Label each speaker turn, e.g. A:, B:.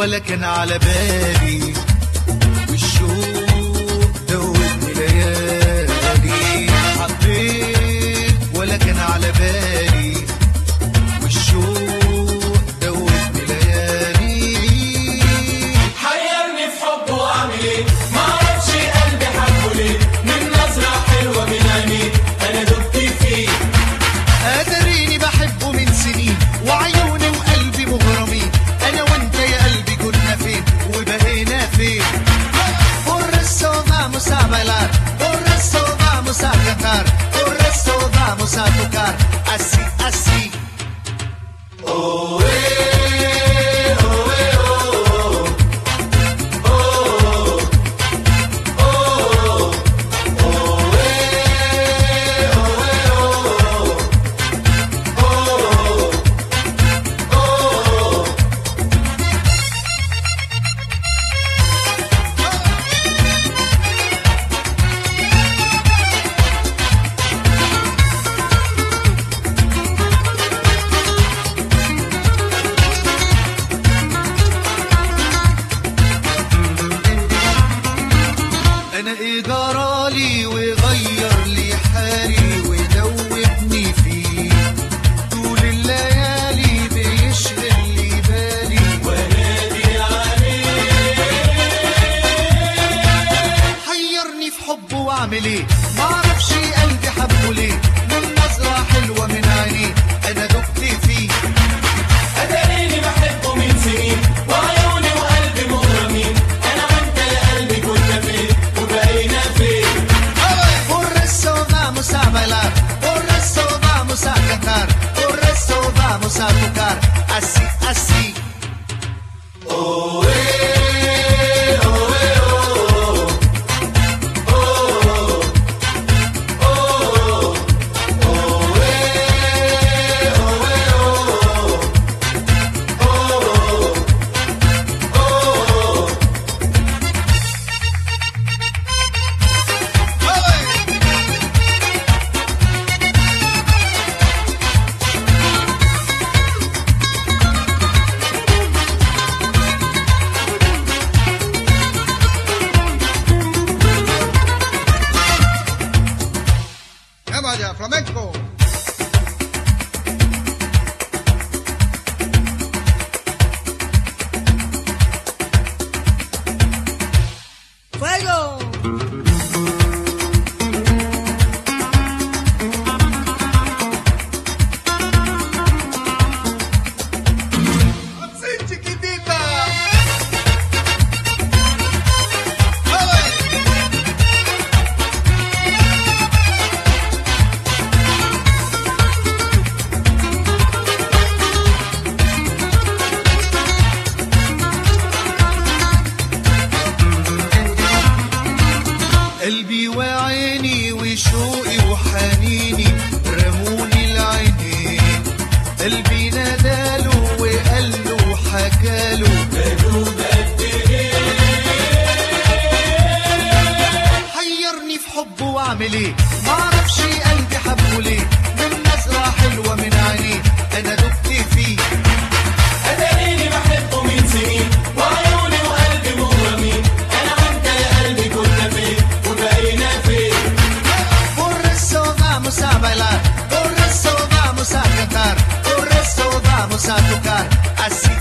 A: ولا كان على بالي والشوق دوبني ليالي حبيت ولا كان على بالي والشوق دوبني ليالي
B: حيرني في حبه واعمل ايه ما اعرفش قلبي حبه ليه من نظرة حلوة من عينيه انا دبت فيه
A: اتريني بحبه من سنين وعيوني وقلبي مغرمين انا وانت يا قلبي كنا فين وبقينا فين Por eso vamos a bailar, por eso vamos a cantar, por eso vamos a tocar, así, así. انا ايه جرالي وغير لي حالي ودوبني فيه طول الليالي بيشغل لي بالي
B: ونادي عليه
A: حيرني في حبه واعمل ايه معرفش قلبي حبه ليه من نظرة حلوة من عينيه انا دبت فيه
B: اتريني بحبه من سنين وعيوني وقلبي مغرمين انا وانت يا قلبي كنا فين وبقينا فين
A: Por eso vamos a bailar, por eso vamos a cantar, por eso vamos a tocar, así, así.
C: Vamos allá, flamenco.
D: ¡Fuego!
C: Sí, chiquitita.
A: قلبي وعيني وشوقي وحنيني رموني العينين قلبي ناداله وقاله وحكاله حيرني في حبه واعمل ايه معرفش قلبي حبه ليه من نظرة حلوة من عينيه انا دبت فيه
B: اتريني بحبه من سنين وعيوني وقلبي مغرمين انا وانت يا قلبي كنا فين وبقينا فين
A: Por eso vamos a bailar, por eso vamos a cantar, por eso vamos a tocar, así,